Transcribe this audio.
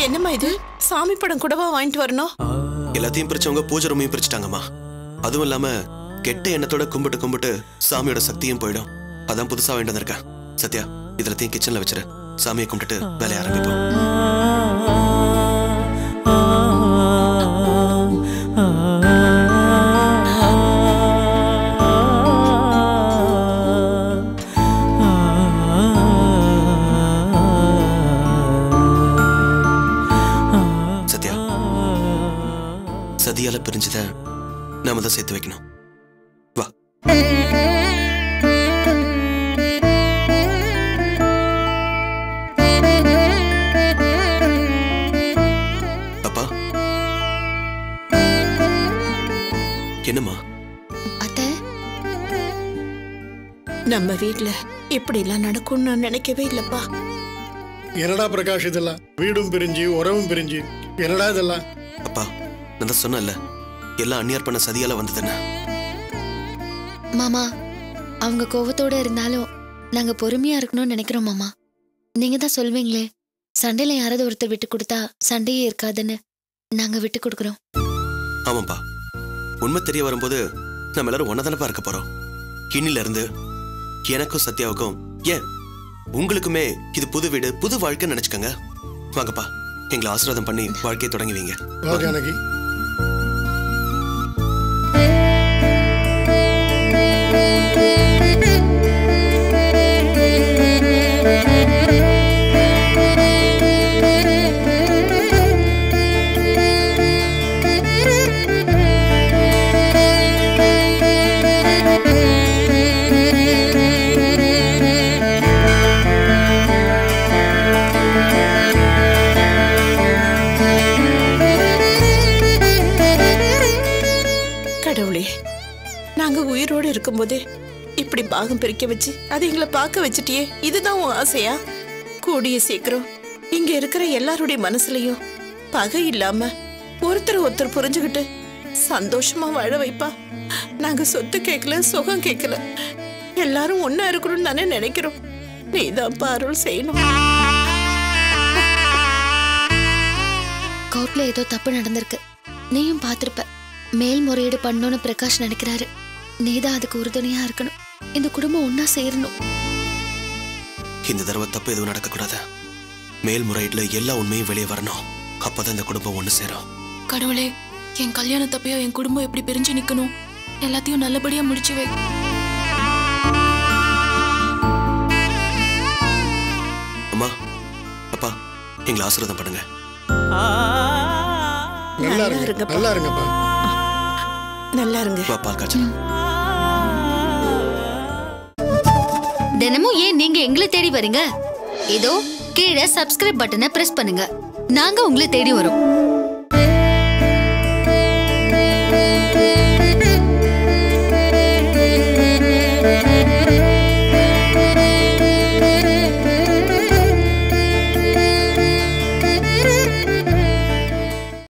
என்னம்மா இது சாமி படம் கூடவா வாங்கிட்டு வரணும் எல்லாத்தையும் பிரிச்சவங்க பூஜை ரூமையும் பிரிச்சுட்டாங்கம்மா அதுவும் இல்லாம கெட்ட எண்ணத்தோட கும்பிட்டு கும்பிட்டு சாமியோட சக்தியும் போயிடும் அதான் புதுசா வாங்கிட்டு வந்திருக்கேன் சத்யா இதுலத்தையும் கிச்சன்ல வச்சிரு சாமியை கும்பிட்டுட்டு வேலைய ஆரம்பிப்போம் சத்யா சதியால பிரிஞ்சத நாம தான் சேர்த்து வைக்கணும் வா அப்பா என்னம்மா அத்தை நம்ம வீட்ல இப்படி எல்லாம் நடக்கும்னு நான் நினைக்கவே இல்லப்பா என்னடா பிரகாஷ் இதெல்லாம் வீடும் பிரிஞ்சு உறவும் பிரிஞ்சு என்னடா இதெல்லாம் அப்பா நான் தான் சொன்னேன்ல எல்லாம் அந்நியார் பண்ண சதியால வந்ததுன்னு மாமா அவங்க கோவத்தோட இருந்தாலும் நாங்க பொறுமையா இருக்கணும்னு நினைக்கிறோம் மாமா நீங்க தான் சொல்வீங்களே சண்டையில யாராவது ஒருத்தர் விட்டு கொடுத்தா சண்டையே இருக்காதுன்னு நாங்க விட்டு கொடுக்குறோம் ஆமாப்பா உண்மை தெரிய வரும்போது நம்ம எல்லாரும் ஒன்னதானப்பா இருக்க போறோம் இன்னில இருந்து எனக்கும் சத்யாவுக்கும் ஏன் உங்களுக்குமே இது புது வீடு புது வாழ்க்கை நினைச்சுக்கங்க வாங்கப்பா எங்களை ஆசீர்வாதம் பண்ணி வாழ்க்கையை தொடங்கி வைங்க வா ஜானகி கடவுளே நாங்க உயிரோடு இருக்கும்போதே இப்படி பாகம் பிரிக்க வச்சு அது எங்களை பார்க்க வச்சுட்டியே இதுதான் உன் ஆசையா கூடிய சீக்கிரம் இங்க இருக்கிற எல்லாருடைய மனசுலயும் பகை இல்லாம ஒருத்தர் ஒருத்தர் புரிஞ்சுக்கிட்டு சந்தோஷமா வாழ வைப்பா நாங்க சொத்து கேட்கல சுகம் கேட்கல எல்லாரும் ஒண்ணா இருக்கணும்னு தானே நினைக்கிறோம் நீதான் அருள் செய்யணும் கோர்ட்ல ஏதோ தப்பு நடந்திருக்கு நீயும் பார்த்திருப்ப மேல்முறையீடு பண்ணணும்னு பிரகாஷ் நினைக்கிறாரு நீதான் அதுக்கு உறுதுணையா இருக்கணும் இந்த குடும்பம் ஒன்னா சேரணும் இந்த தடவை தப்பு எதுவும் நடக்கக்கூடாது மேல்முறையீட்டுல எல்லா உண்மையும் வெளியே வரணும் அப்பதான் இந்த குடும்பம் ஒண்ணு சேரும் கடவுளே என் கல்யாணத்தப்பையோ என் குடும்பம் எப்படி பிரிஞ்சு நிக்கணும் எல்லாத்தையும் நல்லபடியா முடிச்சு வை அம்மா அப்பா எங்களை ஆசீர்வாதம் பண்ணுங்க நல்லா நல்லா இருங்க இருங்கப்பா. நல்லா இருங்கப்பா நல்லா இருங்க வா பால் காய்ச்சலாம் தினமும் ஏன் நீங்க எங்களை தேடி வரீங்க ஏதோ கீழே சப்ஸ்கிரைப் பட்டனை பிரஸ் பண்ணுங்க நாங்க உங்களை தேடி வரோம்